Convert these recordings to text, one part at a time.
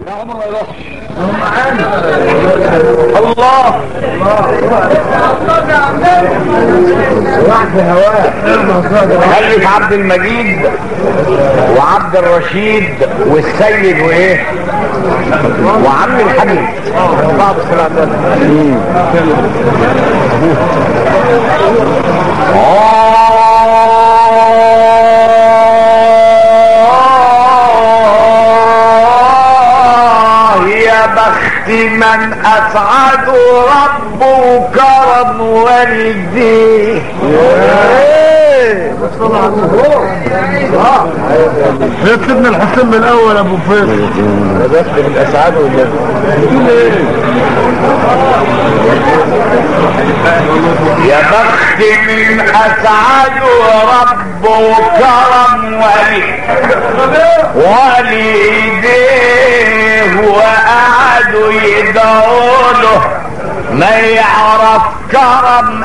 ده عمره ما يروحش الله خلف عبد المجيد وعبد الرشيد والسيد وايه وعم الحميد بعض السلام آه يا بخت من اسعد ربه كرم والديه سيدنا الحسين من الاول ابو فيصل بس من اسعد يا بخت من اسعد ربه كرم ولي والديه وقعدوا يدعوا له ما يعرف كرم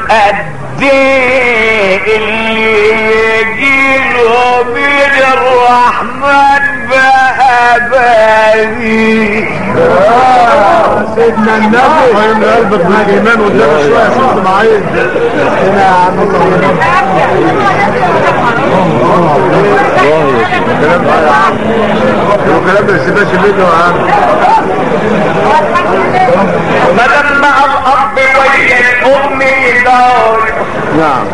قديه اللي يجيله من الرحمن بقى باري سيدنا النبي فهم قلبك بالايمان قدام شويه صوت معين هنا يا عم الكلام ده يا عم الكلام ده سيباش منه يا عم فلما الاب ويا الام يدور نعم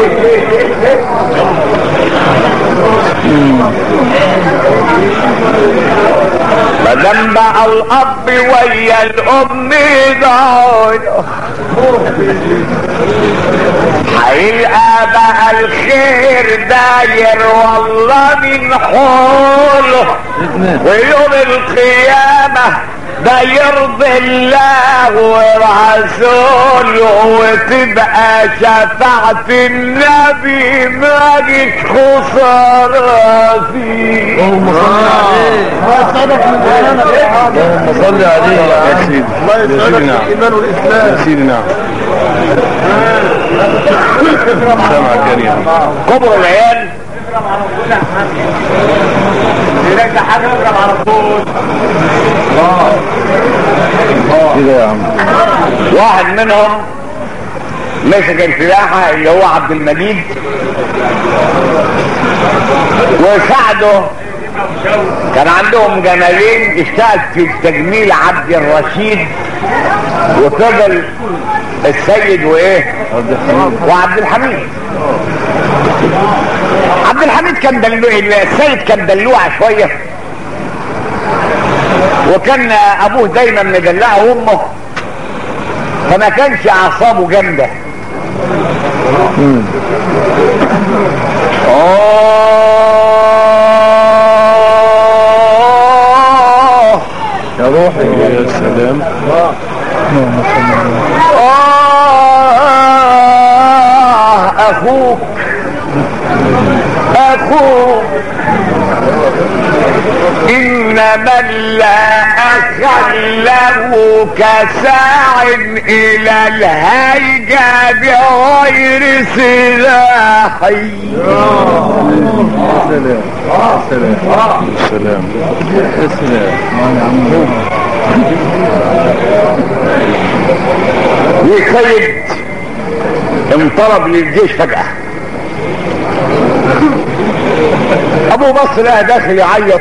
فلما بقى الاب ويا الام يدور هيلقى بقى الخير داير والله من حوله ويوم القيامة ده يرضي الله ورسوله وتبقى شفاعة النبي ما جيت خسارة فيه اللهم صل عليه يا سيدي الله يسعدك الايمان والاسلام يا سيدي نعم سامع كريم كبر العيال كده يا عم واحد منهم مسك الفلاحة اللي هو عبد المجيد وساعده كان عندهم جمالين اشتغل في تجميل عبد الرشيد وفضل السيد وايه وعبد الحميد عبد الحميد كان دلوع السيد كان دلوع شويه وكان ابوه دايما مدلعه امه فما كانش اعصابه جامده آه يا روحي يا سلام آه أخوك أخوك إن من لا أخ له كساع إلى الهيجة بغير سلاحي سلام سلام سلام يا سلام وسيد انطلب للجيش فجأة ابو بص لقى داخل يعيط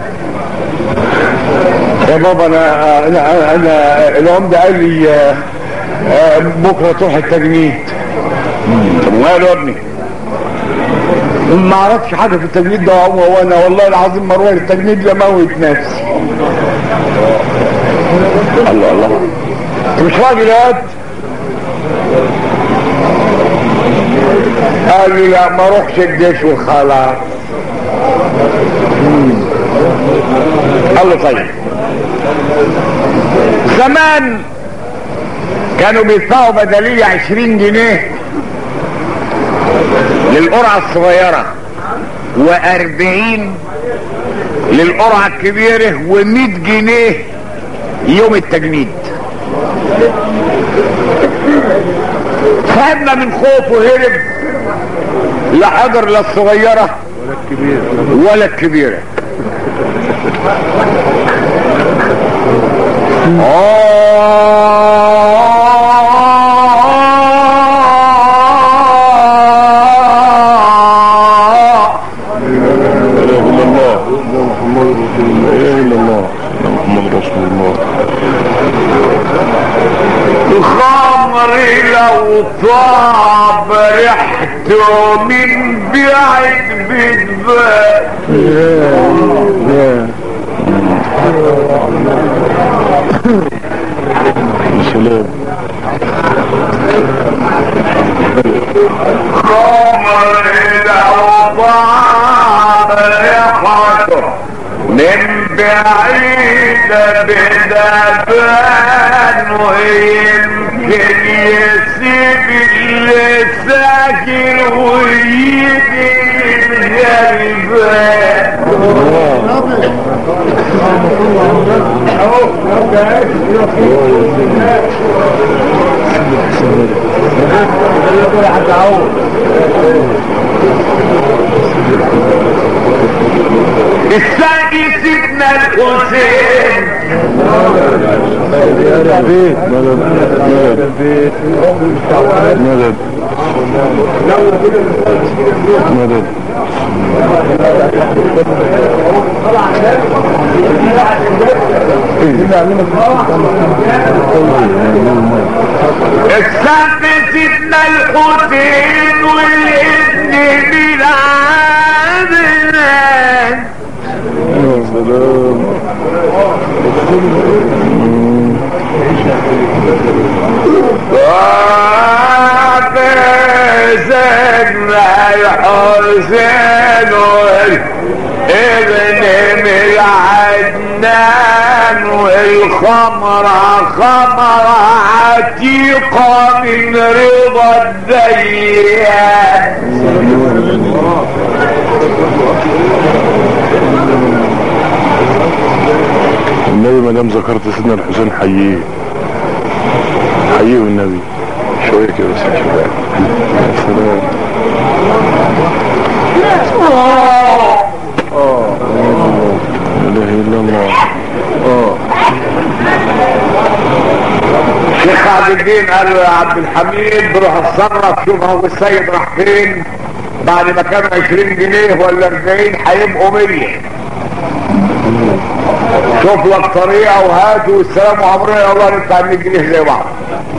يا بابا انا انا انا العمدة قال لي آه، آه، بكره تروح التجنيد طب وماله يا ابني ما اعرفش حاجه في التجنيد ده هو وانا والله العظيم ما اروح التجنيد لموت نفسي الله الله انت مش راجل يا واد قال لي لا ما اروحش الجيش وخلاص قال له طيب زمان كانوا بيدفعوا بدلية عشرين جنيه للقرعة الصغيرة واربعين للقرعة الكبيرة ومئة جنيه يوم التجنيد صاحبنا من خوفه هرب لا حضر لا الصغيرة ولا الكبير ولا الكبيرة الخمر لو طاب ريحته من بعيد بتبان سلام خمر لو طاب ريحته من بعيد بدبان ويمكن يسيب اللي ساكن ويجي الغلبان الثاني سيدنا الحسين بيت مدد مدد مدد مدد الثاني سيدنا الحسين والابن بالعدنان يا سلام سيدنا الحسين ابن من عدنان والخمرة خمرة عتيقة من رضا الديان النبي ما دام ذكرت سيدنا الحسين حييه حييه النبي شويه كده بس مش كده. يا سلام لا اله الا الله شيخ عبد الدين قال له يا عبد الحميد بروح اتصرف شوف هو السيد راح فين بعد ما كانوا 20 جنيه ولا 40 هيبقوا 100 شوف لك طريقه وهات والسلام عليكم يا الله ندفع 100 جنيه زي بعض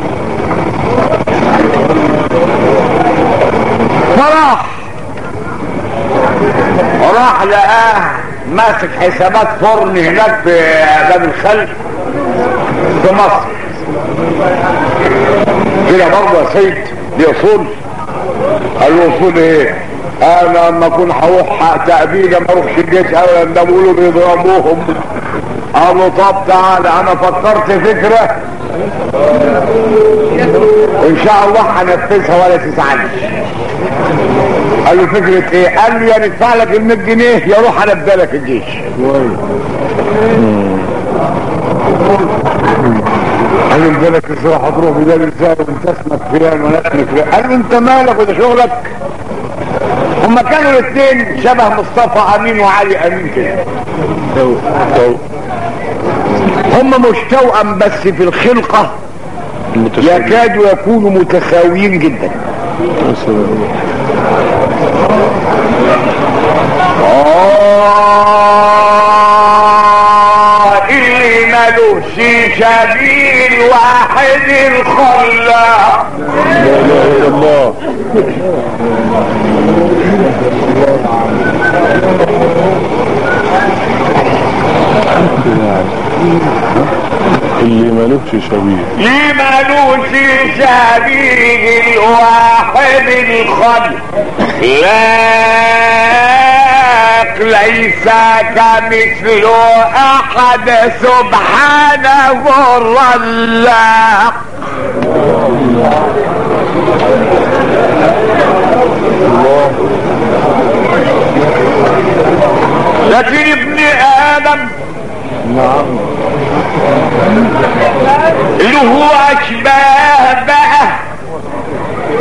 فراح وراح لقاه ماسك حسابات فرن هناك في باب الخلق في مصر كده برضه يا سيد دي اصول قال له اصول ايه انا لما اكون هروح تأبيد ما اروحش الجيش ابدا ده بيقولوا بيضربوهم قال له طب تعالى انا فكرت فكرة ان شاء الله هنفذها ولا تزعلش قال له فكرة ايه قال له يا ندفع لك ال 100 جنيه يا روح انبدا لك الجيش قال له بالك ازاي هتروح بدال ازاي وانت اسمك فلان وانا اسمك فلان قال له انت مالك وده شغلك هما كانوا الاثنين شبه مصطفى امين وعلي امين كده هما مش توأم بس في الخلقة المتساوي يكادوا يكونوا متساويين جدا يا سلام آه اللي ملوش سبيل واحد الخلاق لا اله الا الله اللي مالكش شبيه ليه ملوش سبيل الواحد الخلاق ليس كمثله احد سبحانه الرزاق لكن ابن ادم اللي هو اشباه بقى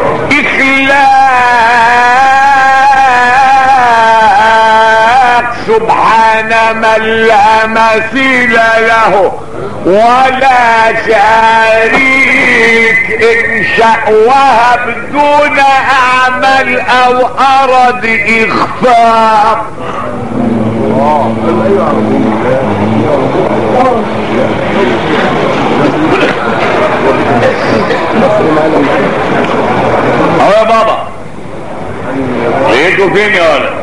اخلاق سبحان من لا مثيل له ولا شريك ان شاء وهب دون اعمل او ارد اخفاء اهو يا بابا لقيته فين يا ولد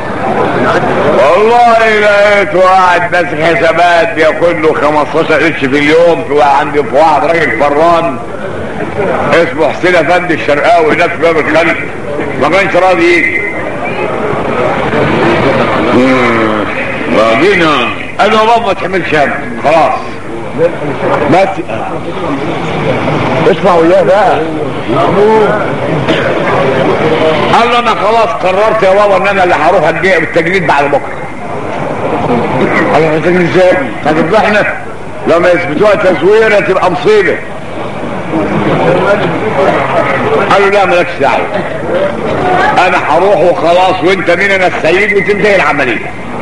والله لقيت واحد ماسك حسابات بياخد له 15 قرش في اليوم في عندي في واحد راجل فران اسمه حسين افندي الشرقاوي هناك في باب الخلف ما كانش راضي يجي راضينا قال له بابا ما تحملش هم خلاص بس اسمع وياه بقى قال له انا خلاص قررت يا بابا ان انا اللي هروح الجي- التجنيد بعد بكره قال له التجنيد ازاي هتفضحنا لما يثبتوها تزويره تبقى مصيبه قال له لا مالكش دعوه انا هروح وخلاص وانت مين انا السيد وتنتهي العمليه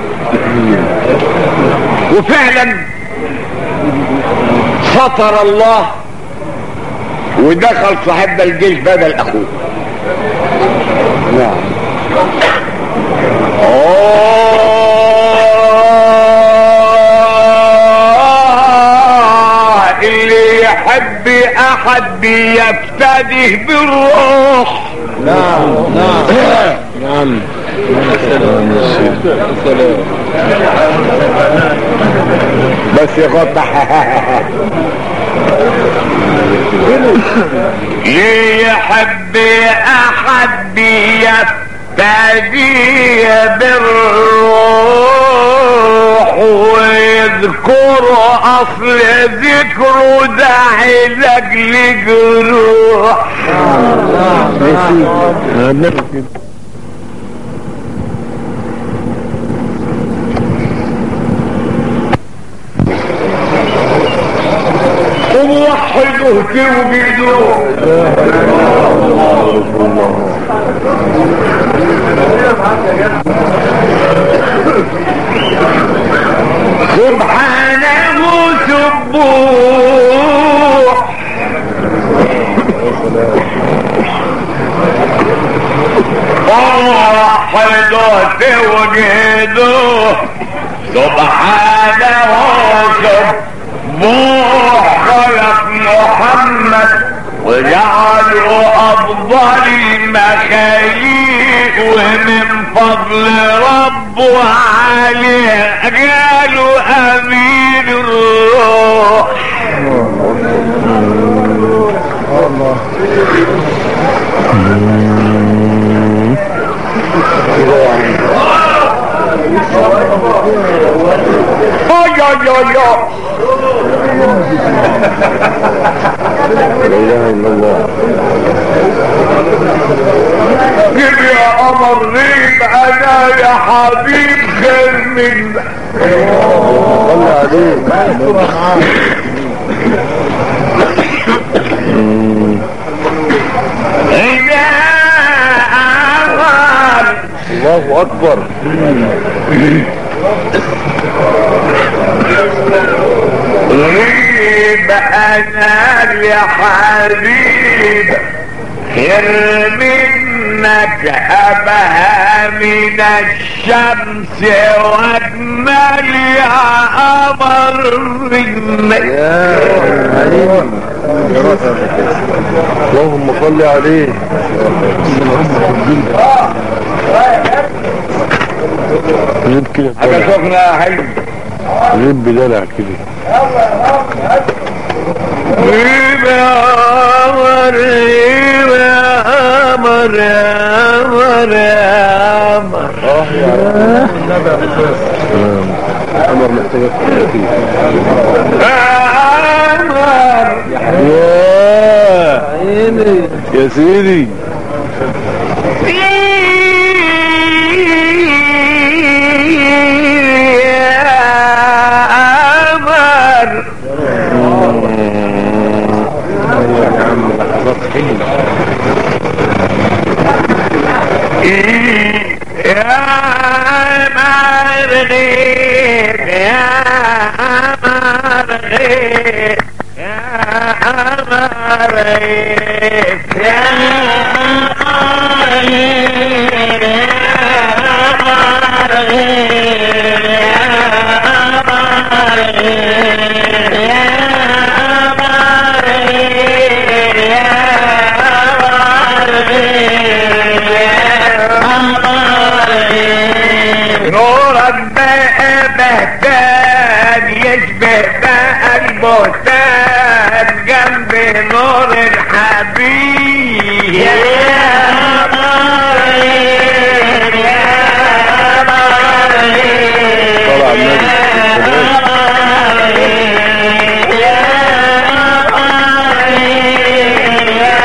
وفعلا سطر الله ودخل صاحبنا الجيش بدل اخوه نعم آه، اللي يحب احد بيفتده بالروح نعم نعم نعم بس يغطى يحب احد بيفتدي بالروح ويذكر اصل ذكره داعي لاجل جروح النبي كده وموحده توجده سبحانه سبوح وحده توجده سبحانه سبوح خلق محمد وجعله افضل المخاليق ومن فضل ربه عليه قالوا امين الروح أي أي أي أي. لا اله الا الله جيب يا قمر غيب انا يا حبيب خير من صلى عليه إذا أغار الله اكبر غيب انا يا حبيب خير منك ابها من الشمس واجمل يا قمر منك يا عليم اللهم صل عليه غيب كده حاجه بدلع سخنه يا حلم غيب بدلع كده غيب يا قمر غيب يا قمر يا قمر يا قمر اه يا سلام عمر محتاج كتير قمر يا يا سيدي قمر يا عم لحظات حلوه يا مرغيب يا مرغيب يا مرغيب يا مرغيب نورك بقى بهتان يشبه بقى البهتان جنب نور الحبيب يا مريم يا مريم طلع النبي. يا مريم يا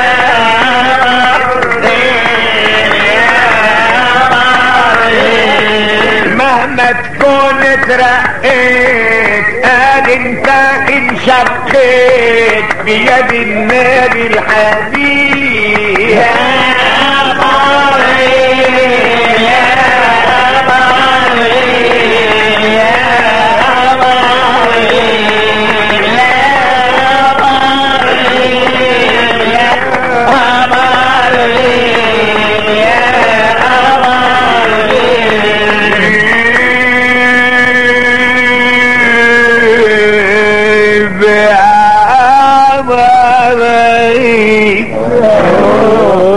مريم مهما تكون اترقيت قال انت انشقيت بيد النبي الحبيب يا مريم يا مريم يا مريم يا مريم يا مريم يا مريم يا مريم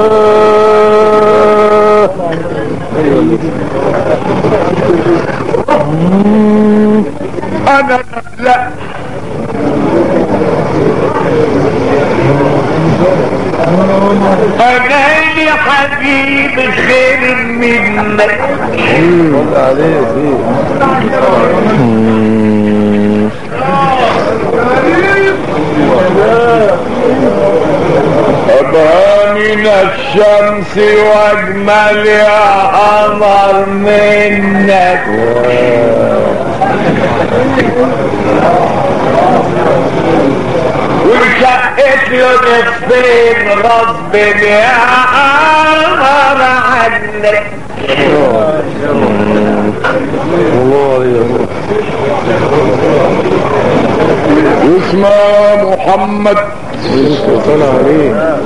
انا لا انا لي حبيب خير منك أبهى من الشمس واجمل يا قمر منك وشقت له نصفين غصب يا قمر عنك اسمه محمد طلع عليه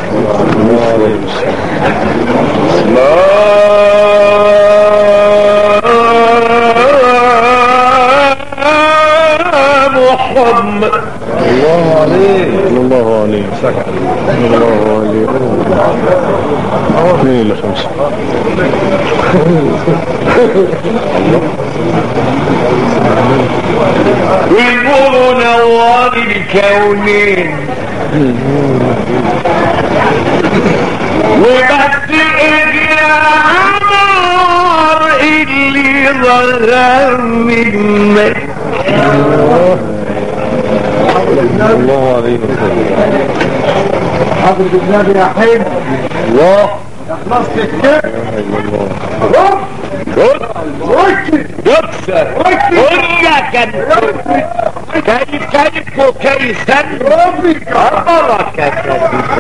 محمد الله عليه الله عليه الله عليه اثنين الى خمسة والنور نوار الكونين وبس يا عمر اللي ظهر منك الله عليه وسلم حضرة النبي يا حبيبي الله خلصت الكتاب لا اله الا الله وكل يكسر وياك كيف كيف وكيسا بركة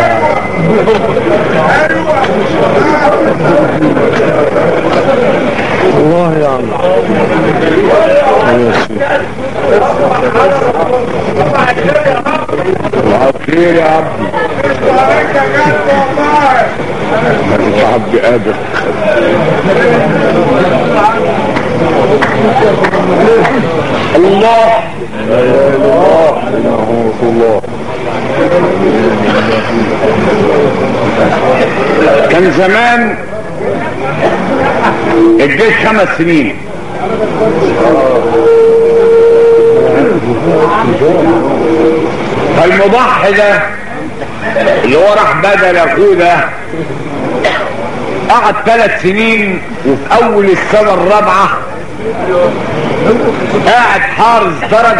الله يا عم يا سيدي خير يا عبدي انت عبد قادر الله لا اله الا الله انه رسول الله كان زمان الجيش خمس سنين فالمضحي ده اللي هو راح بدل اخوه ده قعد ثلاث سنين وفي اول السنه الرابعه قاعد حارس درج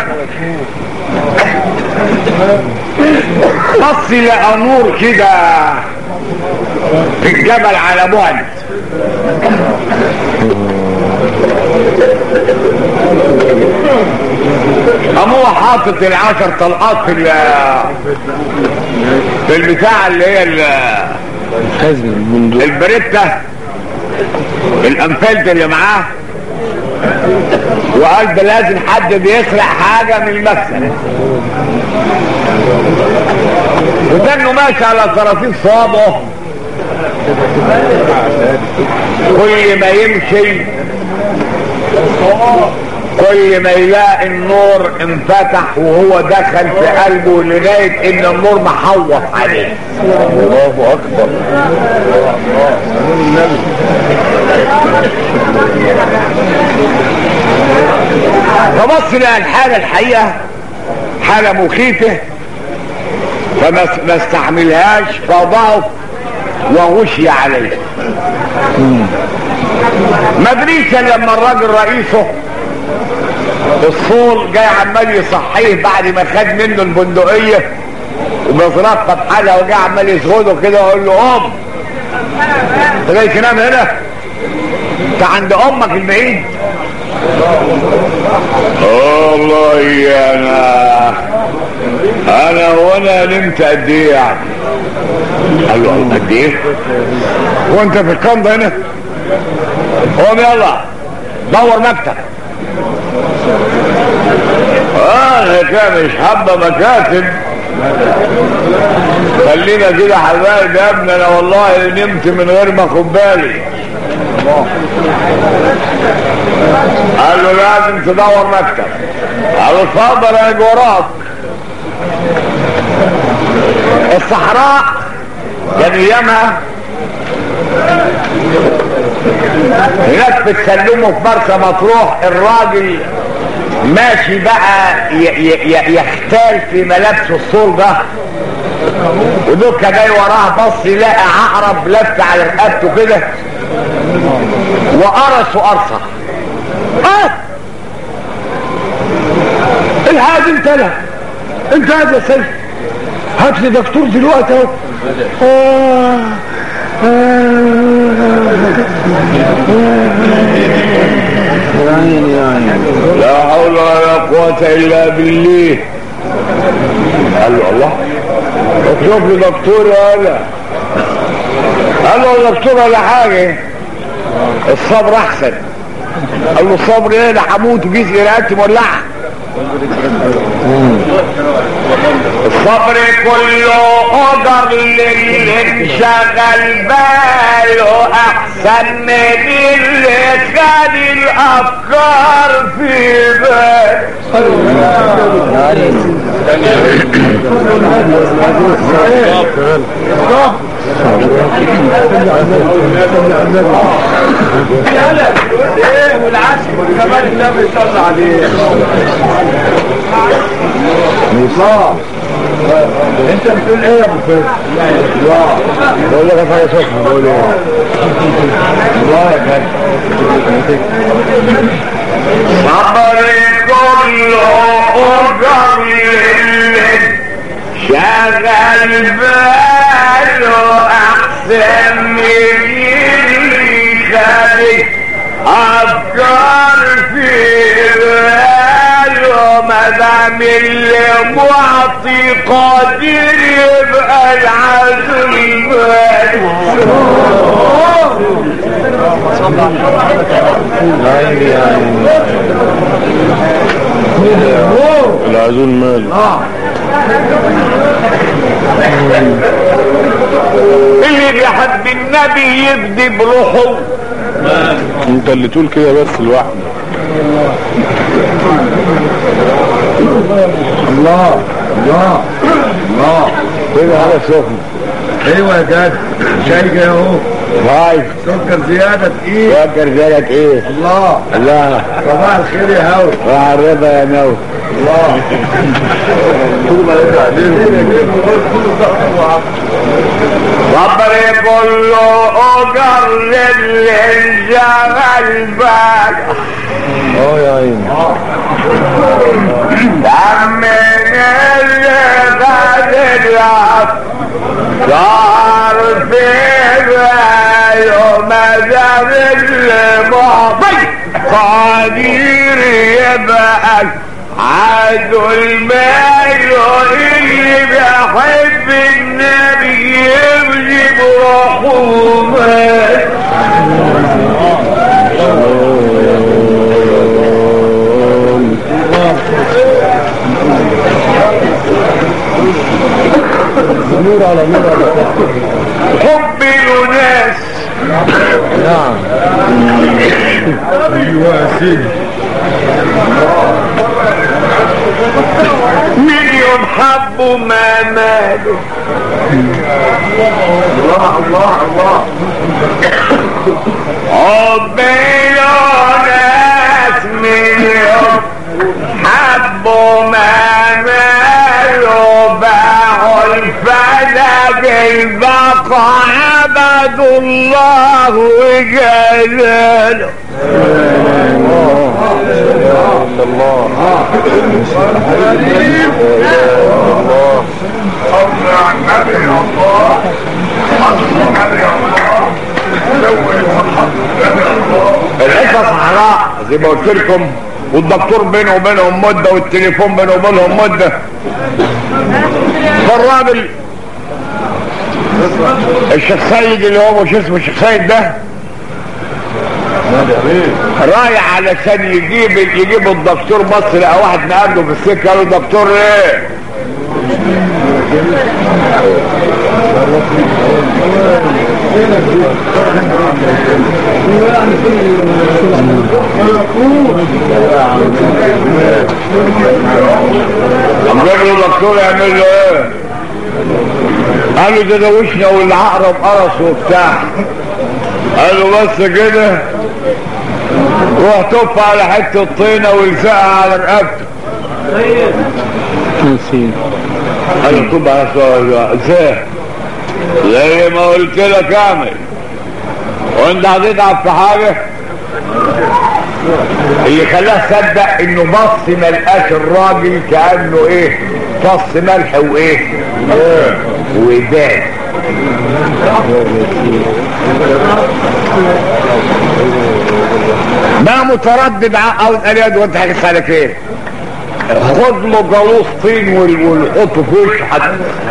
بص لقى نور كده في الجبل على بعد قام هو حاطط العشر طلقات في ال- في البتاع اللي هي ال- حزن البندق البريتا الانفلت اللي معاه وقال ده لازم حد بيسرق حاجة من المكسب وكانه ماشي على طراطيف صوابه كل ما يمشي كل ما يلاقي النور انفتح وهو دخل في قلبه لغاية ان النور محوط عليه الله اكبر فبص لقى الحالة الحقيقة حالة مخيفة فما ما استحملهاش فضعف وغشي عليه ما ادريش إلا لما الراجل رئيسه الصول جاي عمال يصحيه بعد ما خد منه البندقية وبيضربها بحالها وجاي عمال يسغده كده ويقول له قوم انت جاي تنام هنا انت عند امك البعيد والله انا انا وانا نمت قد ايه يعني قال له قد ايه وانت في الكندا هنا قوم يلا دور مكتب انا كان مش حابه مكاتب خلينا كده حبايب يا ابني انا والله نمت من غير ما اخد بالي قال له لازم تدور مكتب قال له اتفضل انا وراك الصحراء كان ايامها هناك في السلوم وفي مرسى مطروح الراجل ماشي بقى ي- ي- ي- يختال في ملابسه الصول ده ودوكا جاي وراه بص يلاقي عقرب لف على رقبته كده وقرصه قرصه اه الحاج انت لا انت هذا يا سيف هات لي دكتور دلوقتي اهو آه. لا حول ولا قوة إلا بالله قال له الله اطلب لي دكتور ولا قال له يا دكتور ولا حاجة الصبر أحسن قال له الصبر ايه ده هموت وجيز رقبتي مولعة الصبر كله قدر للي انشغل باله احسن من اللي خد الافكار في باله ايه والعشر كمان النبي صلى عليه الله انت بتقول ايه يا ابو فهد الله بقول لك حاجة سخنة بقول ايه الله يا فهد صبر كله قدر للي شغل باله احسن من اللي خد افكار في باله ما دام اللي معطي قادر يبقى العزم العزول مال اللي بيحب النبي يبدي بروحه انت اللي تقول كده بس لوحدك الله الله الله كده على سخن ايوه يا جدع شاي جاي اهو هاي سكر زياده تقيل فاكر ذلك ايه الله لا صباح الخير يا هو راح الرضا يا نو الله صبري كله اجر للجمال بك اه يا عيني من اللي خد العب صار في باله ما دام المعطي قدير يبقى عدو المال اللي بيحب النبي يبني بروحه مال نور على نور على حب الناس نعم ايوه يا سيدي مليون حب ما ماله الله الله الله حب الناس مليون حب ما ماله باعوا الفلك البقى عبد الله وجلاله الحصة صحراء زي ما قلت لكم والدكتور بينه وبينهم مدة والتليفون بينه وبينهم مدة فالراجل الشيخ سيد اللي هو مش اسمه الشيخ سيد ده رايح علشان يجيب يجيب الدكتور بص لقى واحد مقابله في السكه قال له دكتور ايه؟ قام جاب له دكتور يعمل له ايه؟ قال له ده دوشنا والعقرب قرص وبتاع قال له بس كده روح طف على حته طينه والزقها على رقبته قال له طب على سؤال ازاي زي ما قلت لك اعمل وانت هتتعب في حاجه اللي خلاه صدق انه بص ما لقاش الراجل كانه ايه فص ملح وايه ودان ما متردد عقل قال يا وانت هتخ على فين خد له جالوس طين وال- والحطه في وشه حتى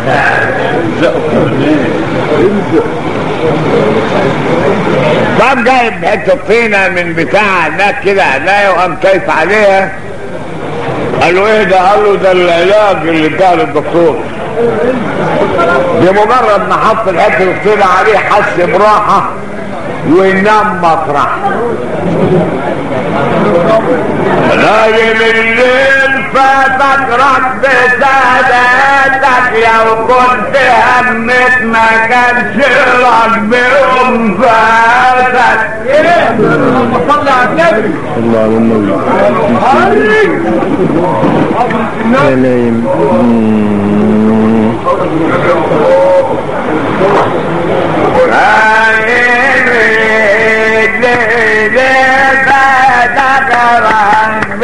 قام جايب حته طينه من بتاع هناك كده عنايه وقام كيف عليها قال له ايه ده قال له ده العلاج اللي اداه للدكتور بمجرد ما حط الحته الطينه عليه حس براحه وينام مطرح نايم الليل فاتك رب ساداتك لو كنت همت ما كانش ربهم فاتك اللهم صل على النبي الله على النبي يا نايم نايم الليل فاتك رب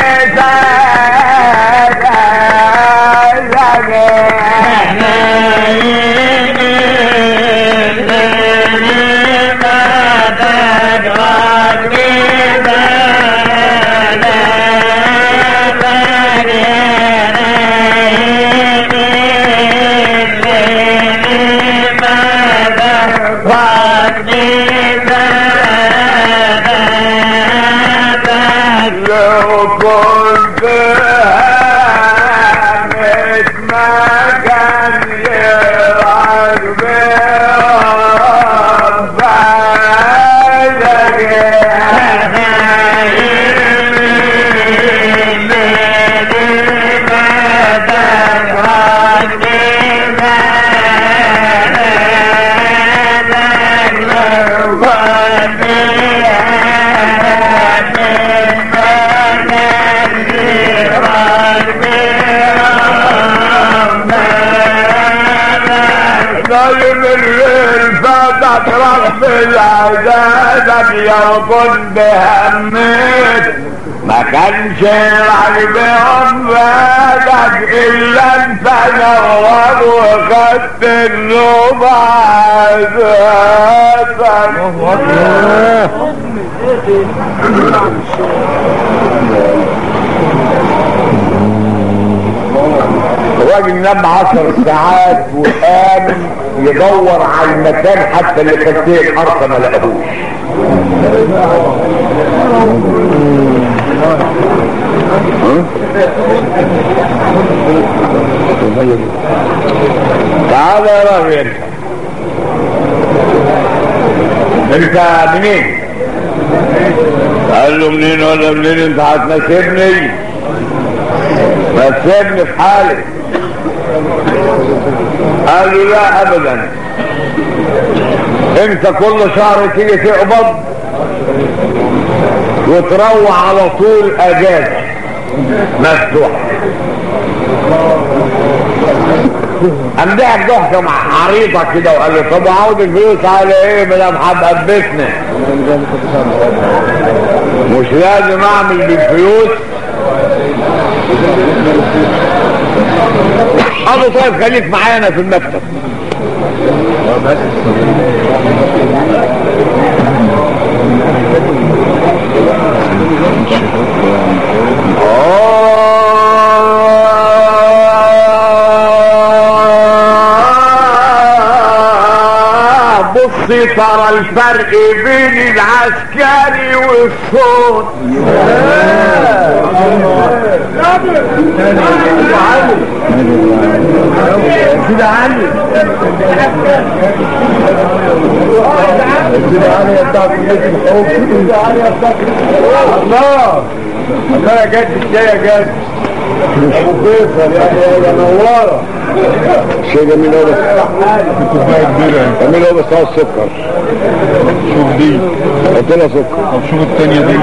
لو كنت همت ما كان يرعب ظالم الليل فاتك رب العذابك لو كنت هميت ما كانش يلعب بهم فاتك الا انت نور وخدت النوم عذابك الراجل نام عشر ساعات وقام يدور على المكان حتى اللي كان فيه الحركه ما لقاهوش تعالى يا راجل انت انت منين قال له منين ولا منين انت هتناسبني ما تسيبني في حالي قال له لا ابدا انت كل شهر تيجي تقبض وتروح على طول اجازه مفتوحه قام ضحك ضحكه مع عريضه كده وقال له طب عاوز الفلوس على ايه ما دام هتقبسنا مش لازم اعمل بالفلوس قال له طيب خليك معانا في المكتب آه، بصي ترى الفرق بين العسكري والصوت كده علي كده علي يا بتاع كلية الحب كده علي يا بتاع الله الله يا جد ازاي يا جد ابو فيصل يا يا نواره شيء جميل قوي كوبايه كبيره جميل قوي بس عاوز سكر شوف دي حط لها سكر طب شوف الثانيه دي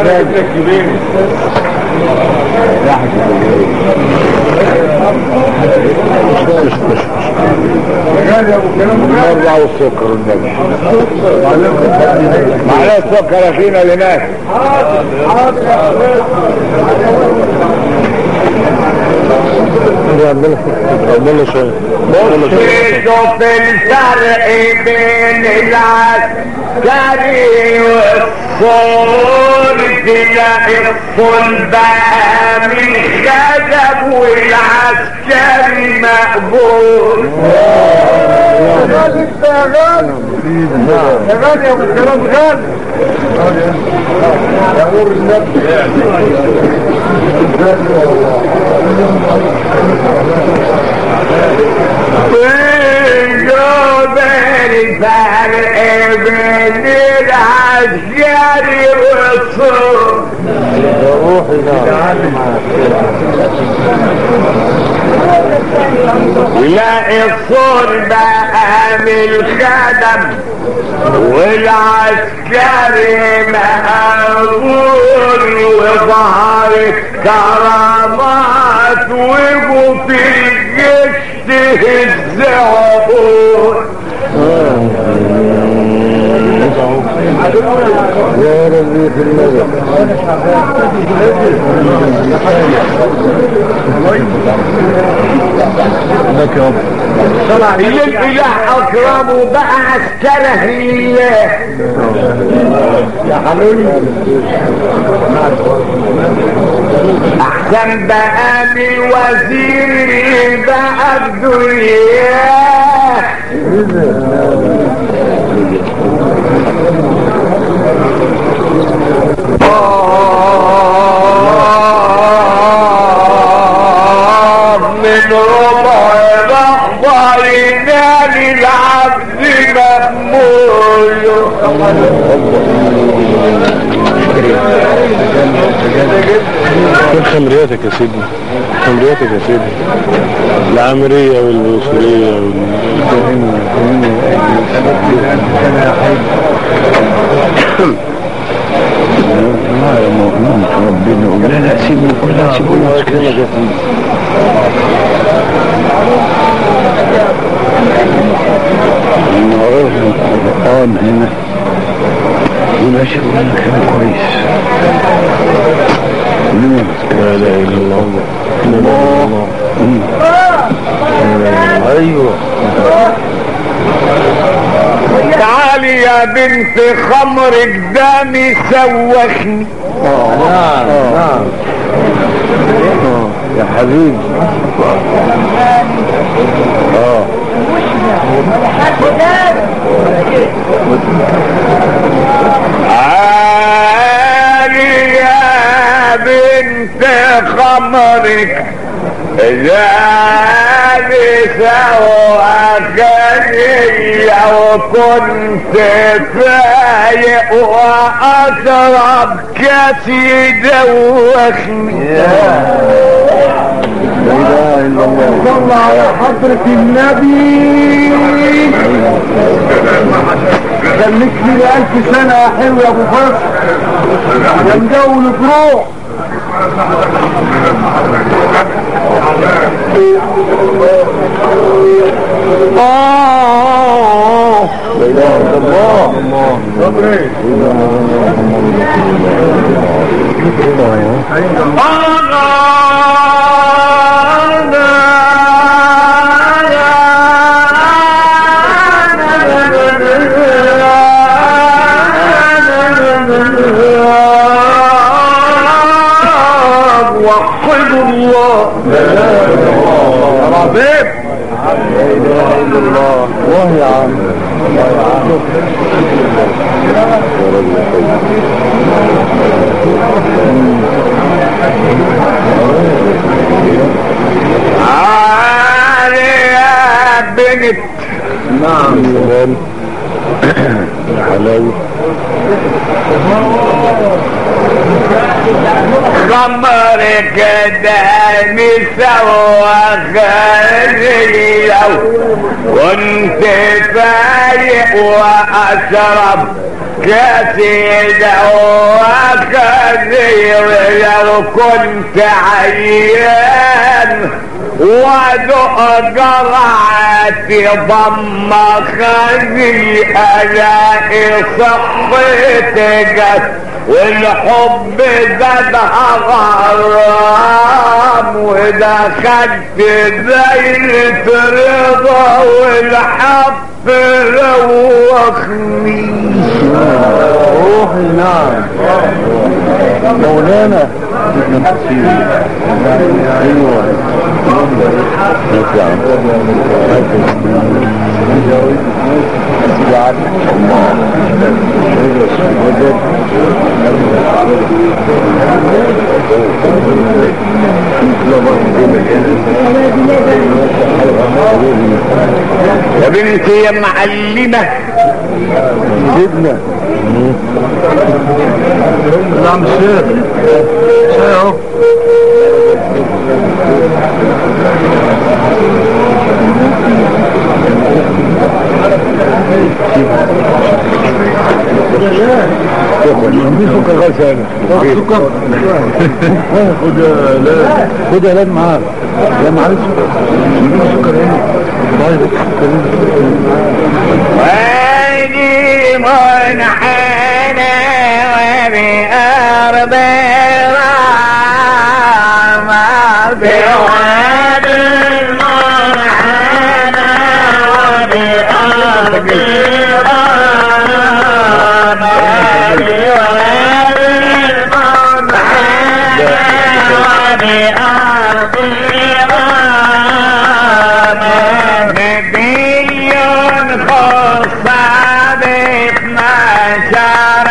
يا ابو كلام برضه عاوز سكر النبي معلش سكر فينا لناس عملنا شويه شوف الفرق بين العسكري والصول تلاقي الصول بقى من خدم والعسكري مقبول يا غالي انت يا غالي يا غالي يا ابو كلام غالي يا نور النبي وجوب الفرق بين العسكري والصول روحي نعم يلاقي الصور بقى من الخدم والعسكري مقبول وظهر كرامات وجوا في الجيش تهز عقول يا ربي في المدى لك يا ابو اللي الاله اكرمه بقى عسكره لله يا حبيبي احسن بقى من وزير بقى الدنيا من ربع لحظة ينال العبد مأمول فين خمرياتك يا سيدي خمرياتك يا سيدي العامرية والوصولية وال... لا لا سيبني كلها سيبني القرآن هنا ونشر لنا كلام كويس لا اله الا الله لا اله الا الله ايوه تعالي يا بنت خمرك دامي سوخني نعم نعم يا حبيبي اه تعالي يا بنت خمرك دامي بسواك لو كنت فايق وأشرب كاسي دوخني صلى على حضرة النبي خليك لي ألف سنة يا حلو يا أبو فصل يا مجول بروح آه لا إله إلا الله صبري وحدوا الله يا ربيب لا إله إلا الله الله يا عم الله يا عم عالي يا بنت نعم سلام حلاوة غمرك دامي سوا خليل وانت فايق واشرب كثير وكثير لو كنت عيان وادق جرعتي ضم خلي الاقي صحتك والحب زادها غرام ودخلت دايرة رضا والحب روخني روحي نعم مولانا ايوه يا بنتي يا معلمة سيدنا نعم الشيخ شيخ اهو في سكر غاية انا سكر خد لا خد يا لاد معاك لا معلش سكر هنا طيب وادي منحنى وبأرض رامى بواد المنحنى وبأرض رامى بواد المنحنى وبأرض رامى نبي خص باثنا شر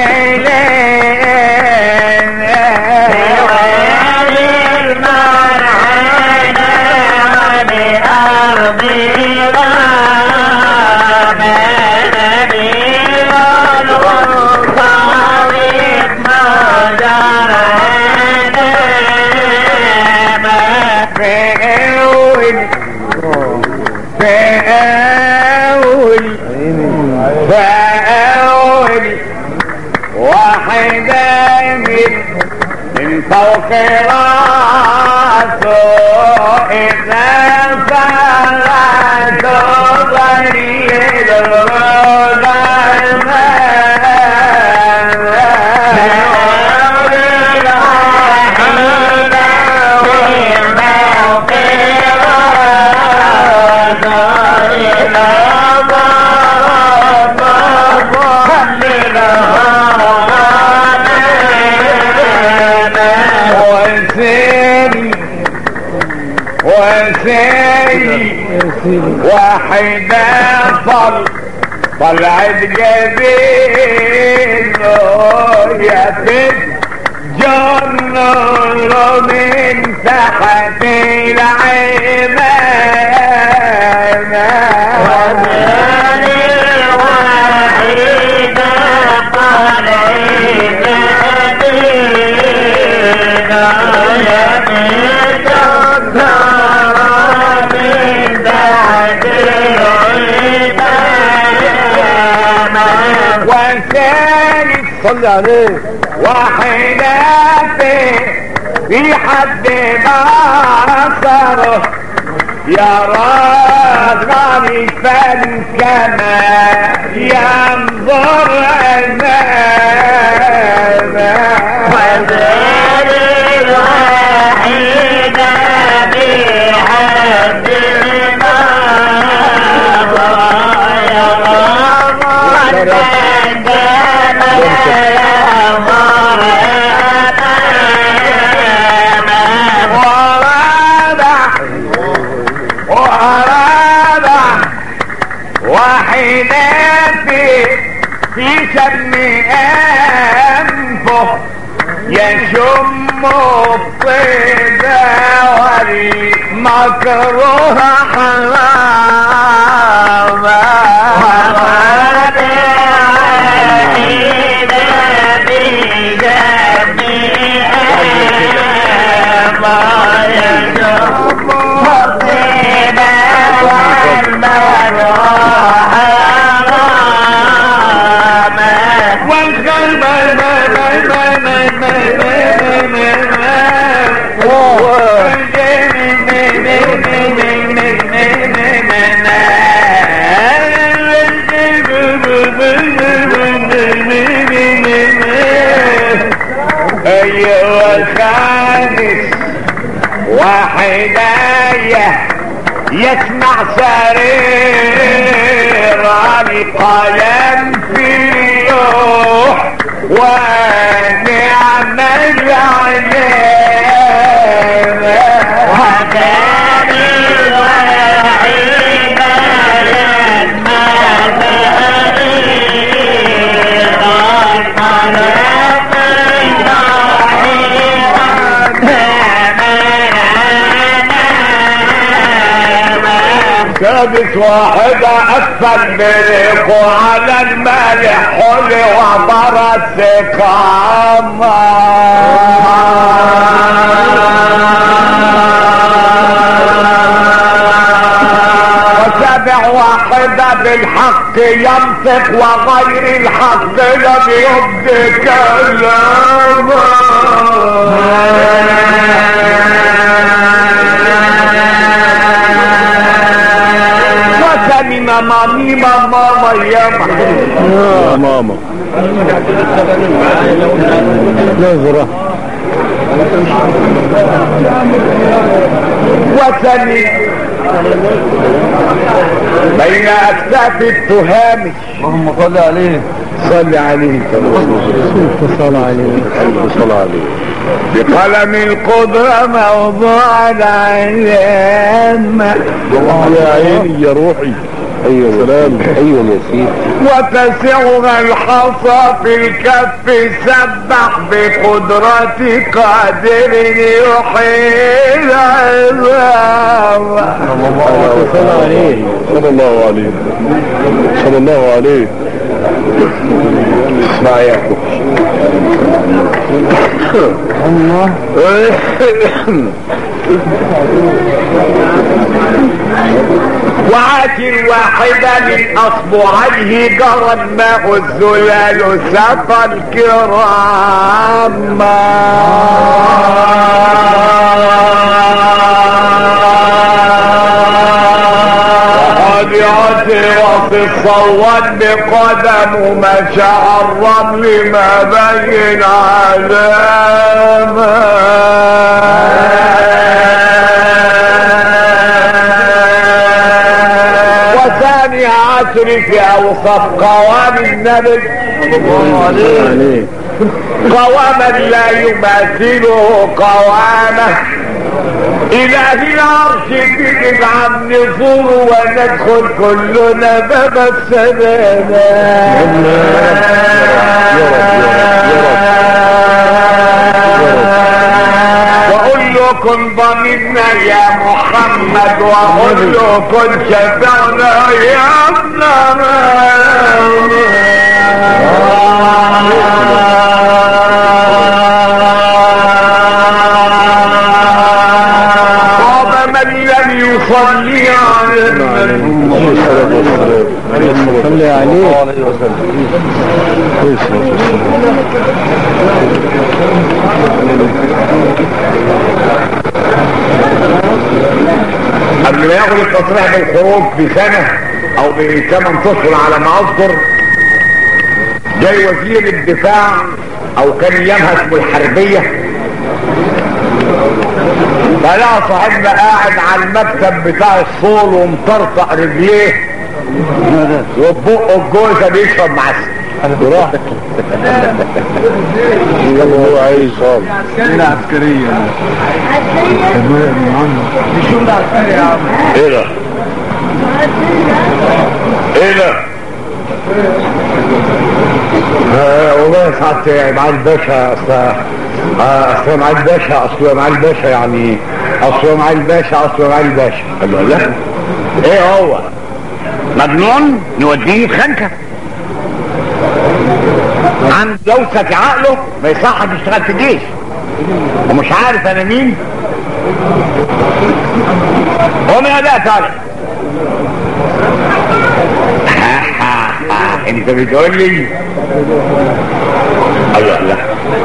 فأول فأول واحدة من من فوق راسه إذا فلت ضرير وسيري وسيري واحدة طل طلعت جبين يا بنت جنر من تحت العمام الثالث صلي عليه وحيناتي في حد بصره يرى ظريفا كما ينظر أمامه وذل الوحيد بحد ورابع ورابع وحيناتي في شم أنفه يشم الطيب والمكروه حراما والقلب ايوه الخامس وحدايه يسمع سرير القلم في اللوح ونعم العلم سادس واحدة أسفل بريقه على المالح حلي وعبر السقامة وسابع واحدة بالحق ينطق وغير الحق لم يبدي كلامه وثمن مامي ماما يما يا ماما نظرة وثني بين أكتاف التهام اللهم صل عليه صل عليه صل عليه صلى عليه بقلم القدرة موضوع العلم يا عيني يا روحي ايوه سلام ايوه يا سيدي وتسعها الحصى في الكف سبح بقدرة قادر يحيي العظام صلى عليه صلى الله عليه صلى الله عليه اسمع يا أخو. وعاتر واحدة من أصبعيه جرى الماء الزلال سقى الكرام وقد وفي الصوت بقدم مشى الرمل ما بين علامة وثاني عصر في اوصاف قوام النبي عليه قواما لا يماثله قوامه اله العرش تجد عم نزور وندخل كلنا باب السلام واقول لكم ضمنا يا محمد واقول لكم شفعنا يا ابن طاب من لم يصلي على النبي صلي عليه قبل ما ياخد التصريح بالخروج بسنة او بثمان اشهر على ما اذكر جاي وزير الدفاع او كان ايامها اسمه الحربية فلقى صاحبنا قاعد على المكتب بتاع الصول ومطرطق رجليه وبقه الجوزة بيشرب معسل براحتك هو عايز خالص هنا عسكرية ايه ده ايه ده آه، والله يا سعادة معالي الباشا اصل آه، اصل معالي الباشا اصل معالي الباشا يعني اصل معالي الباشا اصل معالي الباشا قال له لا ايه هو مجنون نوديه في خنكه عند لوسة عقله ما يصح يشتغل في الجيش ومش عارف انا مين هو من اداء طالع انت بتقول لي الله لا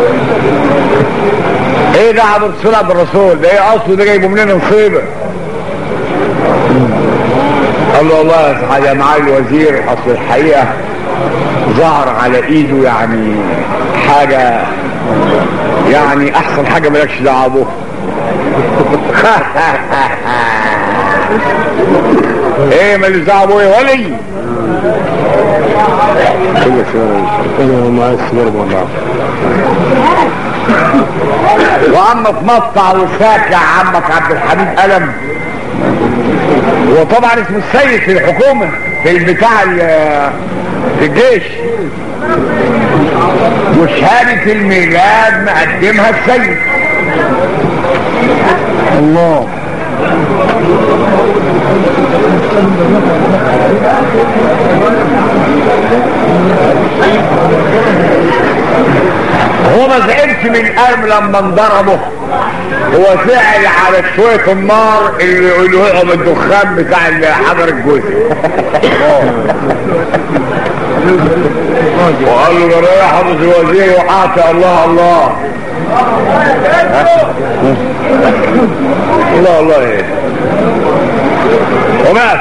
ايه ده عبد الرسول عبد الرسول ده ايه اصله ده جايبه منين مصيبه قال له والله يا صاحبي يا معالي الوزير اصل الحقيقه ظهر على ايده يعني حاجه يعني احسن حاجه مالكش دعوه بها ايه ماليش دعوه بيه يا ولي كل شوية انا معايا السيجارة مولعة وعمك مقطع وساكع عمك عبد الحميد قلم هو طبعا اسمه السيد في الحكومة في البتاع ال- في الجيش وشهادة الميلاد مقدمها السيد الله هو ما زعلش من قلب لما انضربه هو زعل على شوية النار اللي يقولوا لهم الدخان بتاع حجر الجوزي وقال له ده يا حافظ الوزير وحاطي الله الله الله الله ايه ومات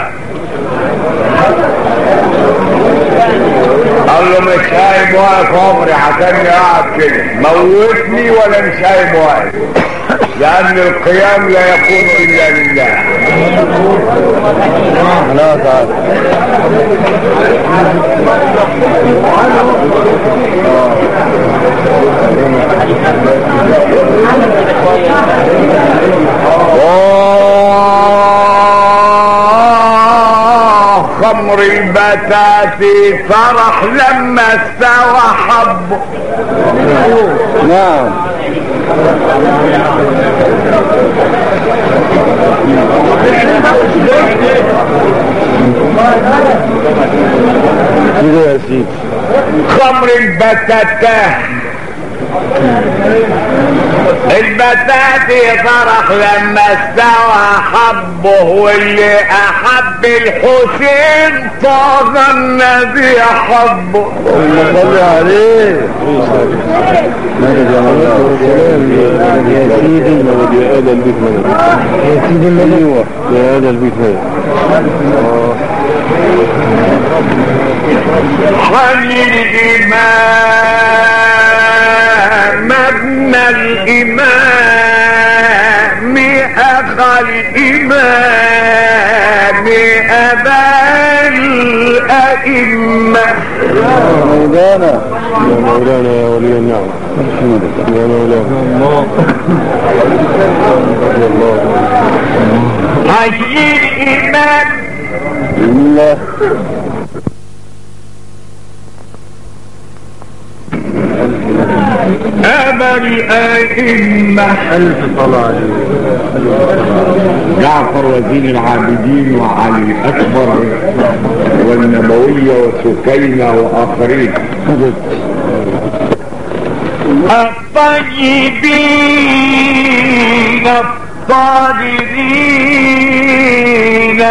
قال له مش قايم واقف عمري هتاني قاعد كده موتني ولا مش قايم واقف لان القيام لا يكون الا لله لا تعالى آه، خمر البتات فرح لما استوى حبه نعم كده يا سيدي خمر البتاتاه البتات فرح لما استوى حبه واللي احب الحسين طاغى النبي حبه اللهم صل عليه مدد يا مولانا يا سيدي يا آل البيت مدد يا سيدي المدد يا آل البيت مدد حي الإمام مبنى الإمام أخا الإمام أبا الأئمة مولانا يا مولانا يا ولي النعمة يا مولانا يا الله حي الإمام الله أبا الأئمة ألف صلاة عليه جعفر وزين العابدين وعلي الأكبر والنبوية وسكينة وآخرين الطيبين الطاهرين من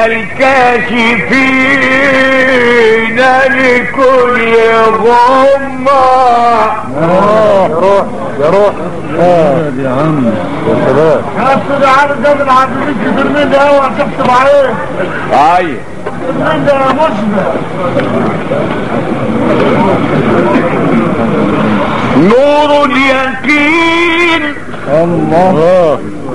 الكاشفين لكل غمة روح يا روح اه يا عم يا سلام كسر عارف ده من عبد كتير من ده اوعى تكتب عليه ايوه من ده مشبه نور اليقين الله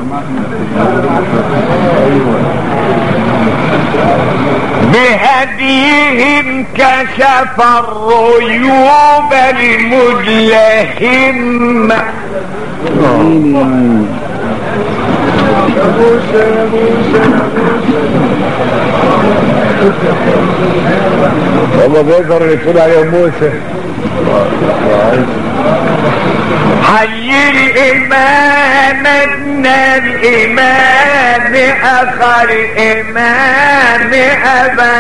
بهديهم كشف الريوب المدلهمة والله بيقدر اللي تقول عليه موسى حي الإمام ابن الإمام أخ الإمام أبا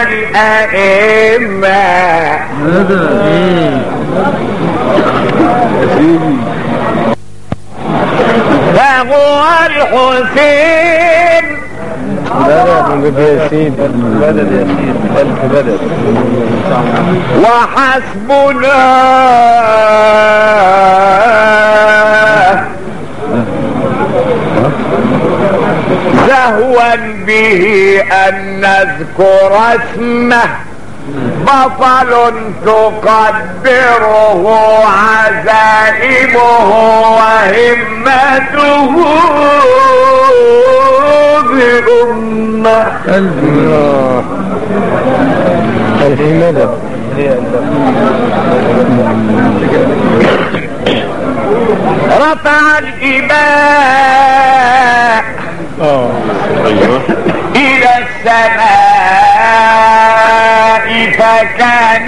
الأئمة فهو الحسين بدد من جد ياسين بدد ياسين ألف بدد وحسبنا زهوا به أن نذكر اسمه بطل تقدره عزائمه وهمته بأمه ألف ألف مدد رفع الإباء اه ايوه إلى السماء فكان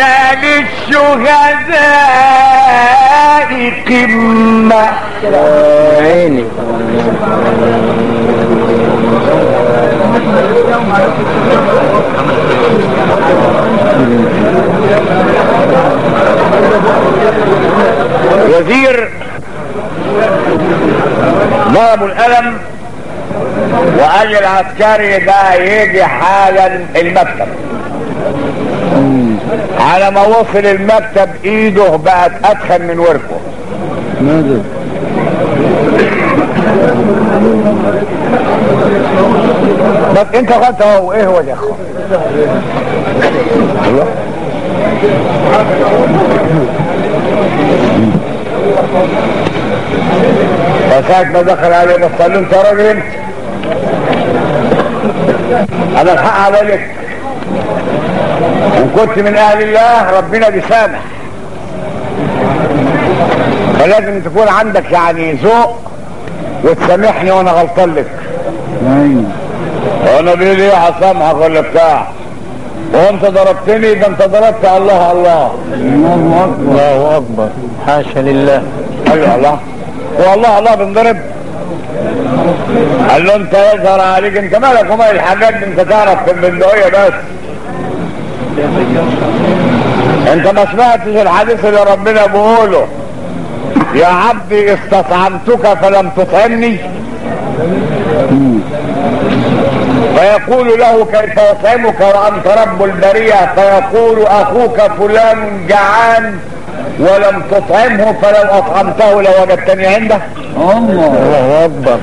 للشهداء قمة عيني وزير ضربوا القلم وقال العسكري ده يجي حالا المكتب على ما وصل المكتب ايده بقت اتخن من وركه مدد بس انت قلت هو ايه هو ده يا اخوان فساعة ما دخل عليه بس قال له انت راجل انت انا الحق عليك ان كنت من اهل الله ربنا بيسامح فلازم تكون عندك يعني ذوق وتسامحني وانا غلطان لك عيني وانا بيقول ايه هسامحك ولا بتاع وانت ضربتني ده انت ضربت الله الله الله أكبر الله أكبر حاشا لله ايوه الله والله الله بنضرب قال له انت يظهر عليك انت مالك ومال الحاجات دي انت تعرف في البندقية بس انت ما سمعتش الحديث اللي ربنا بيقوله يا عبدي استطعمتك فلم تطعمني فيقول له كيف يطعمك وانت رب البريه فيقول اخوك فلان جعان ولم تطعمه فلو اطعمته لوجدتني عنده الله الله أكبر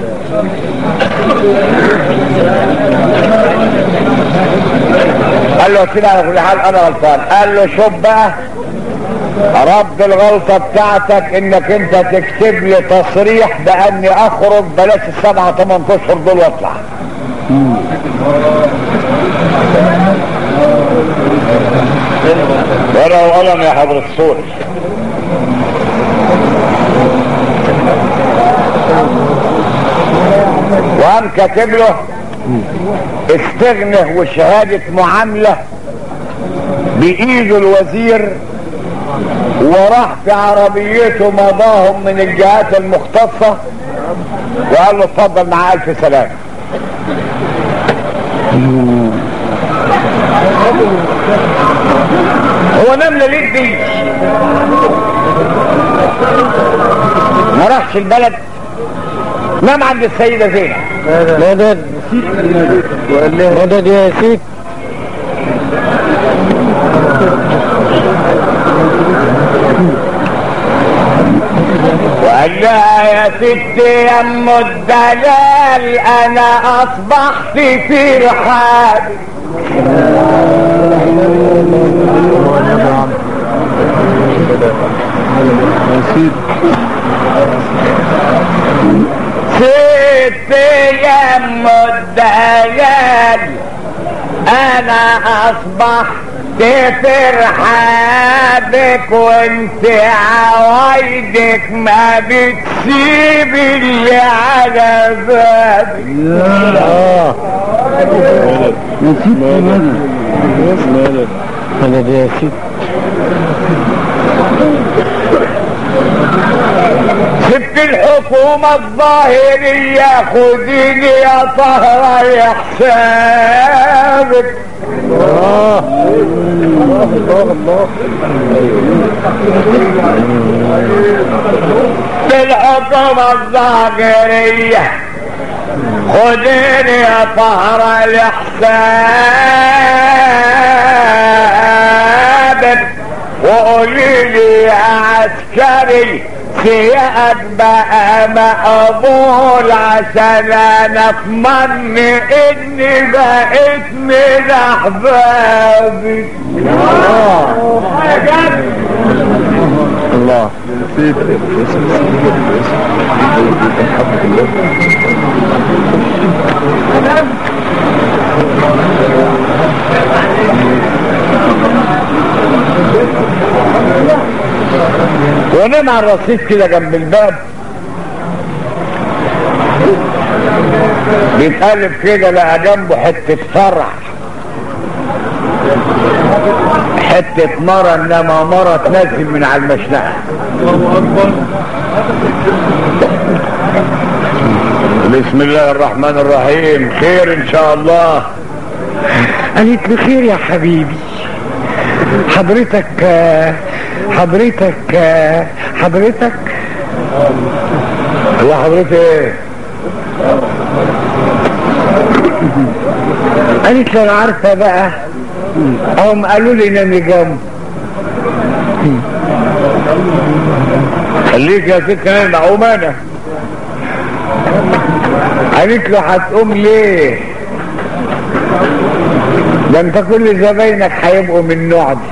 قال له كده على كل حال انا غلطان قال له شوف بقى رد الغلطة بتاعتك انك انت تكتب لي تصريح باني اخرج بلاش السبعة تمن اشهر دول واطلع ورقة وقلم يا حضرة الصور وقام كاتب له استغنى وشهادة معاملة بإيده الوزير وراح في عربيته مضاهم من الجهات المختصة وقال له اتفضل مع ألف سلام هو نام ليه دي ما راحش البلد نام عند السيدة زينب مدد مدد يا سيد وقال لها يا ستي يا ام الدلال انا اصبحت في رحاب ستي يا ام الدلال انا اصبحت في رحابك وانت عوايدك ما بتسيب اللي على بابك مدد يا سيد سبت الحكومة الظاهرية خديني يا طهرة يا حسابك في الحكومة الظاهرية خديني يا طهرة لحسابك وقولي لي يا عسكري سيئك بقى مقبول عشان انا اطمن اني بقيت من احبابك الله سيد ونام على الرصيف كده جنب الباب بيتقلب كده لقى جنبه حتة فرع حتة مرة انما مرة تنزل من على المشنقة بسم الله الرحمن الرحيم خير ان شاء الله قالت له خير يا حبيبي حضرتك آه، حضرتك آه، حضرتك الله حضرتك ايه قالت له انا عارفه بقى هم قالوا لي نامي جنب خليك يا ست انا نعومانه قالت له هتقوم ليه ده انت كل زباينك هيبقوا من النوع ده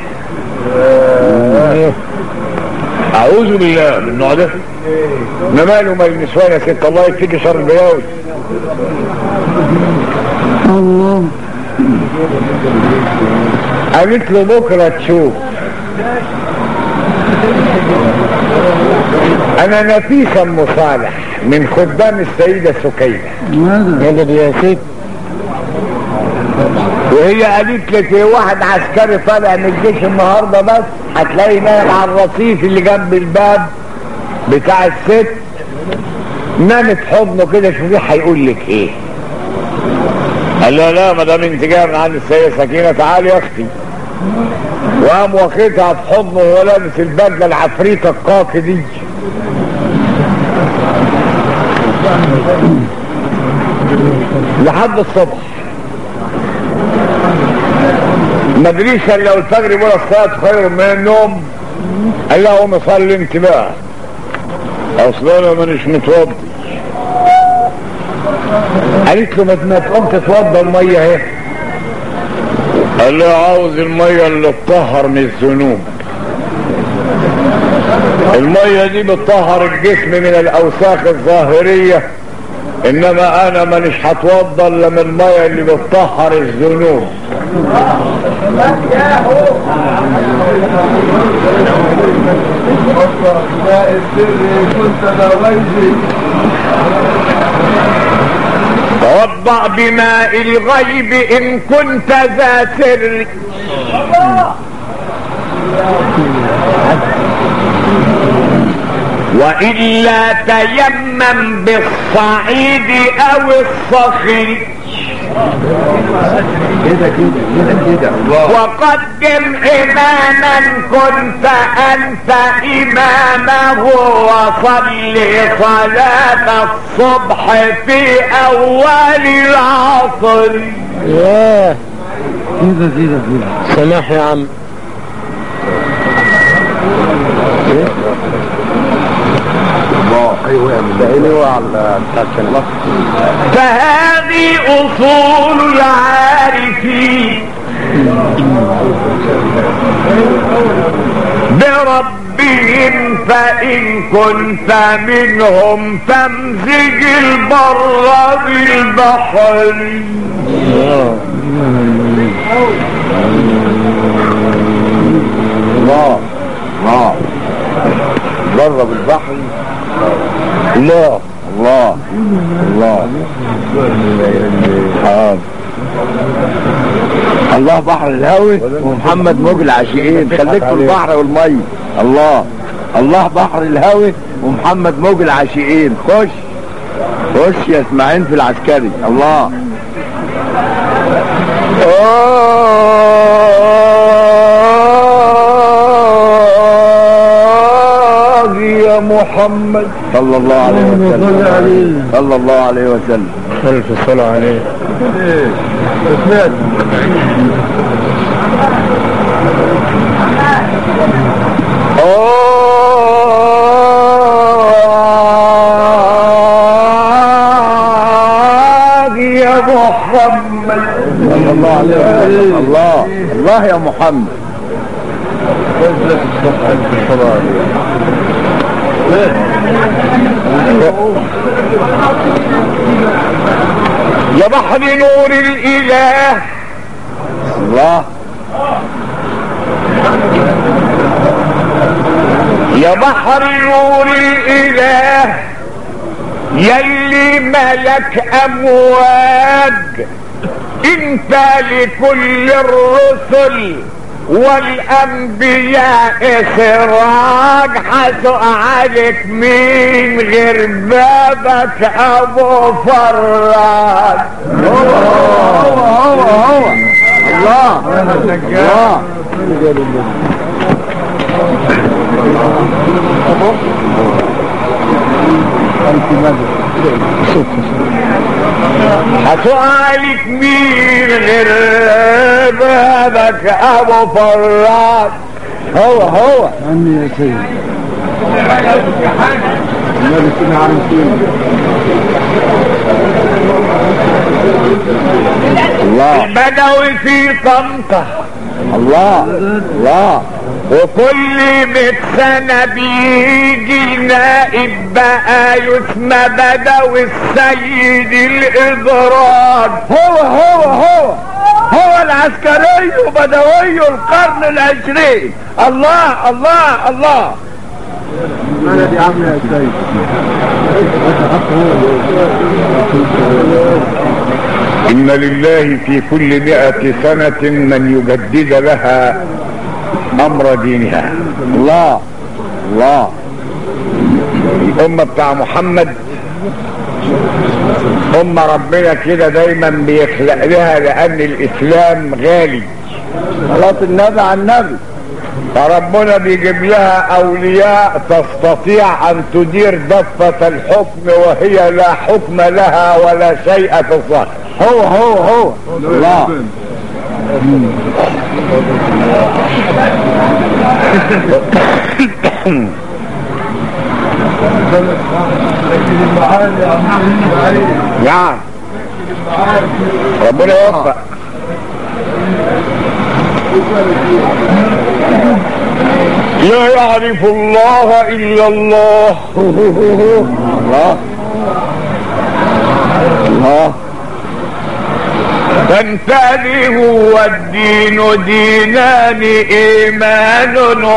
اعوذ بالله من النوع ده ما ماله مال النسوان يا ست الله يكفيك شر البلاوي قالت له بكره تشوف انا نفيسه ام صالح من خدام السيده سكينه مدد يا سيد وهي قالت لك إيه واحد عسكري طالع من الجيش النهارده بس هتلاقي نايم على الرصيف اللي جنب الباب بتاع الست نامت حضنه كده شوفيه هيقول لك ايه قال لها لا ما دام انت جايه من عند السيده سكينه تعالي يا اختي وقام واخدها في حضنه وهو لابس البدله العفريته القاقي دي لحد الصبح ما ادريش الا لو الفجر يقول الصلاه خير من النوم قال لها قوم صلي انت بقى اصل انا مانيش متوضي قالت له ما تقوم تتوضى الميه اهي قال له عاوز الميه اللي تطهر من الذنوب الميه دي بتطهر الجسم من الاوساخ الظاهريه انما انا مانيش هتوضى الا من الميه اللي بتطهر الذنوب توضأ بماء الغيب إن كنت ذا سر وإلا تيمم بالصعيد أو الصخر كده كده كده كده الله وقدم إماما كنت أنت إمامه وصل صلاة الصبح في أول العصر ياه كده كده كده سماح يا عم الله ايوه ده ايه على بتاع الله فهذه أصول العارفين بربهم فإن كنت منهم فامزج البر بالبحر الله الله جرب البحر الله الله الله حاضر الله بحر الهوي ومحمد موج العاشقين خليك في البحر والمي الله الله بحر الهوي ومحمد موج العاشقين خش خش يا اسماعيل في العسكري الله آه يا محمد صلى الله عليه وسلم صلى الله عليه وسلم ألف صلاة عليه آه يا محمد صلى الله عليه وسلم الله الله يا محمد يا بحر نور الإله الله يا بحر نور الإله يلي ملك أمواج انت لكل الرسل والأنبياء سراج حسق عليك مين غير بابك أبو فراج هو هو هو الله الله هسؤالك مين غير بابك ابو فراج هو هو عني يا سيدي النبي سيدنا عارف الله البدوي في طنطا الله الله وكل مئة سنة بيجي نائب بقى يسمى بدوي السيد الإدراج هو هو هو هو العسكري وبدوي القرن العشرين الله الله الله بلدي عم يا سيدي إن لله في كل مئة سنة من يجدد لها أمر دينها الله الله الأمة بتاع محمد أمة ربنا كده دايما بيخلق لها لأن الإسلام غالي صلاة النبي على النبي فربنا بيجيب لها أولياء تستطيع أن تدير دفة الحكم وهي لا حكم لها ولا شيء تصح هو هو هو الله نعم ربنا يوفق لا يعرف الله إلا الله الله الله فانتهي هو الدين دينان إيمان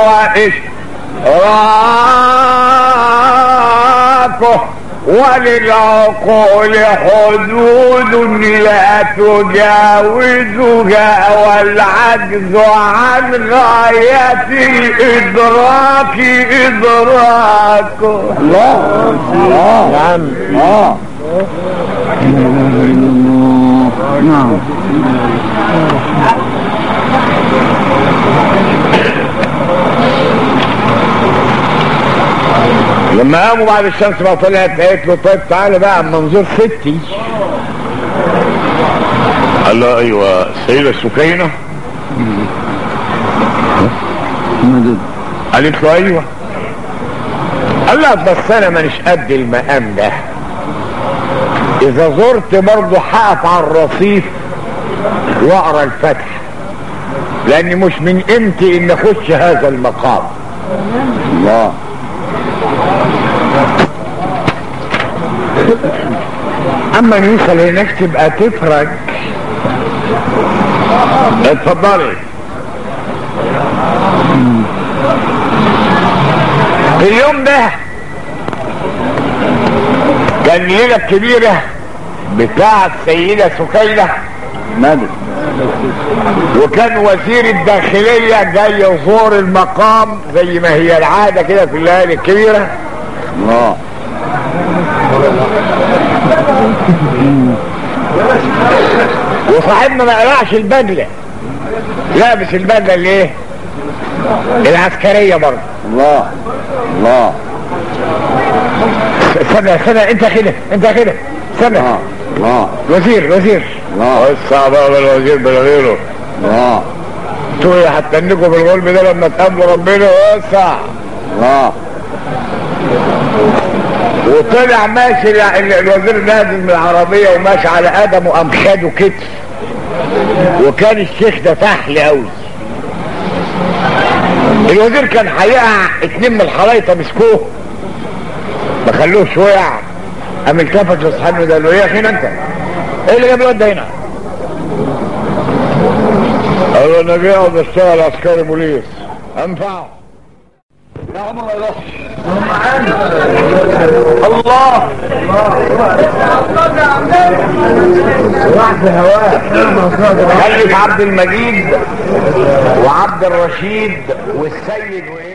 وإشراكه وللعقول حدود لا تجاوزها والعجز عن غاية الإدراك إدراكه الله الله نعم الله نعم لما قاموا بعد الشمس ما طلعت قالت له طيب تعالى بقى اما نزور ستي قال له ايوه سيدة سكينة مدد قالت له ايوه قال لها بس انا مانيش قد المقام ده اذا زرت برضه هقف على الرصيف واقرا الفتح لاني مش من قيمتي ان اخش هذا المقام الله اما نوصل هناك تبقى تفرج اتفضلي في اليوم ده كان الليلة الكبيرة بتاع السيدة سكينة مدد وكان وزير الداخلية جاي يزور المقام زي ما هي العادة كده في الليالي الكبيرة الله وصاحبنا ما قلعش البدلة لابس البدلة اللي ايه العسكرية برضه الله الله استنى استنى انت كده انت كده استنى الله الله وزير وزير الله وسع بقى الوزير بلا غيره الله انتوا ايه هتنكوا بالغلب ده لما تقابلوا ربنا وسع الله وطلع ماشي ال- ال- الوزير نازل من العربية وماشي على قدمه قام خده كتف وكان الشيخ ده فحل قوي الوزير كان هيقع اتنين من الحلايطة مسكوه ما خلوهش وقع قام التفت لاصحابه ده قال له ايه يا اخي انت ايه اللي جاب الواد ده هنا؟ قال له انا جاي اقعد اشتغل عسكري بوليس انفعه يا عمر ما يروحش الله واحد هواه خلف عبد المجيد وعبد الرشيد والسيد وايه